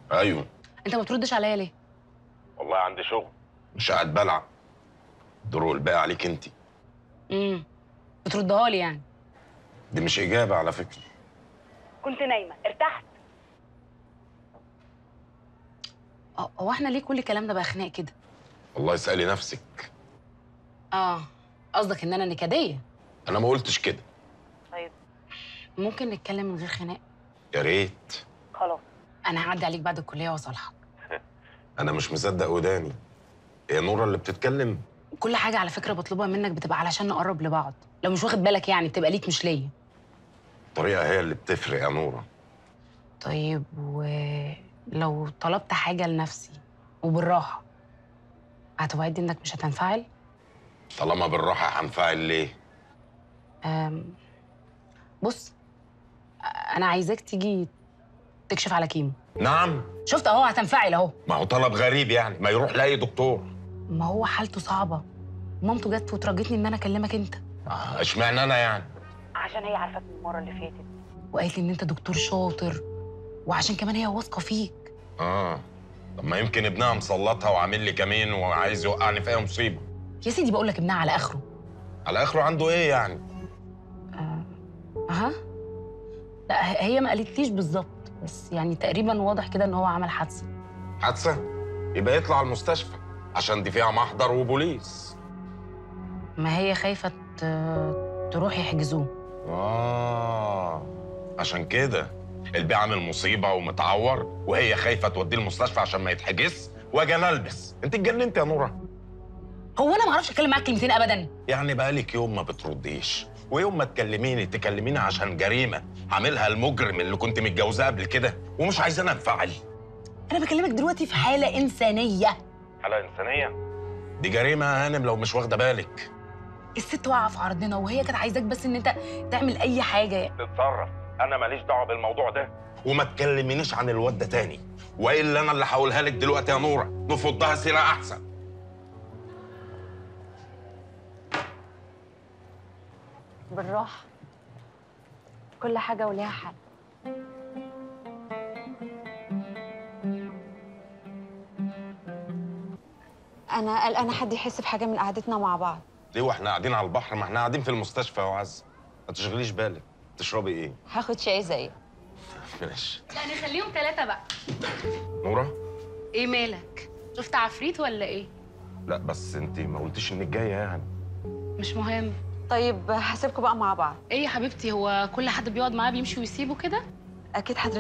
ايوه انت ما بتردش عليا ليه والله عندي شغل مش قاعد بلعب دور الباقي عليك انت امم بتردها لي يعني دي مش اجابه على فكره كنت نايمه ارتحت اه هو احنا ليه كل الكلام ده بقى خناق كده والله اسالي نفسك اه قصدك ان انا نكديه انا ما قلتش كده طيب ممكن نتكلم من غير خناق يا ريت خلاص انا هعدي عليك بعد الكليه واصالحك انا مش مصدق وداني هي نورة اللي بتتكلم كل حاجه على فكره بطلبها منك بتبقى علشان نقرب لبعض لو مش واخد بالك يعني بتبقى ليك مش ليا الطريقه هي اللي بتفرق يا نورة طيب ولو طلبت حاجه لنفسي وبالراحه هتوعدني انك مش هتنفعل طالما بالراحه هنفعل ليه أم، بص انا عايزاك تيجي تكشف على كيمو نعم شفت اهو هتنفعل اهو ما هو طلب غريب يعني ما يروح لاي دكتور ما هو حالته صعبه مامته جت وترجتني ان انا اكلمك انت آه، اشمعنى انا يعني عشان هي عارفاك من المره اللي فاتت وقالت لي ان انت دكتور شاطر وعشان كمان هي واثقه فيك اه طب ما يمكن ابنها مسلطها وعامل لي كمين وعايز يوقعني في اي مصيبه يا سيدي بقول لك ابنها على اخره على اخره عنده ايه يعني اها لا ه- هي ما قالتليش بالظبط بس يعني تقريبا واضح كده ان هو عمل حادثه حادثه يبقى يطلع المستشفى عشان دي فيها محضر وبوليس ما هي خايفه ت- تروح يحجزوه اه عشان كده البيع عامل مصيبه ومتعور وهي خايفه توديه المستشفى عشان ما يتحجز واجي انا البس انت اتجننت يا نوره هو انا ما اعرفش اتكلم معاك كلمتين ابدا يعني بقالك يوم ما بترديش ويوم ما تكلميني تكلميني عشان جريمه عاملها المجرم اللي كنت متجوزاه قبل كده ومش عايزانا انفعل انا بكلمك دلوقتي في حاله انسانيه حالة إنسانية دي جريمة يا هانم لو مش واخدة بالك الست واقعه في عرضنا وهي كانت عايزاك بس ان انت تعمل اي حاجه تتصرف أنا ماليش دعوة بالموضوع ده وما تكلمينيش عن الواد ده تاني وإلا أنا اللي هقولها لك دلوقتي يا نورة نفضها سيرة أحسن بالراحه كل حاجه وليها حل انا قلقانه حد يحس بحاجه من قعدتنا مع بعض ليه واحنا قاعدين على البحر ما احنا قاعدين في المستشفى يا عز ما تشغليش بالك تشربي إيه؟ هاخد شاي زيك ماشي لا نخليهم ثلاثه بقى نورة؟ ايه مالك شفت عفريت ولا ايه لا بس أنت ما قلتيش إنك جاية يعني مش مهم طيب هسيبكم بقى مع بعض ايه يا حبيبتي هو كل حد بيقعد معاه بيمشي ويسيبه كده اكيد حضرتك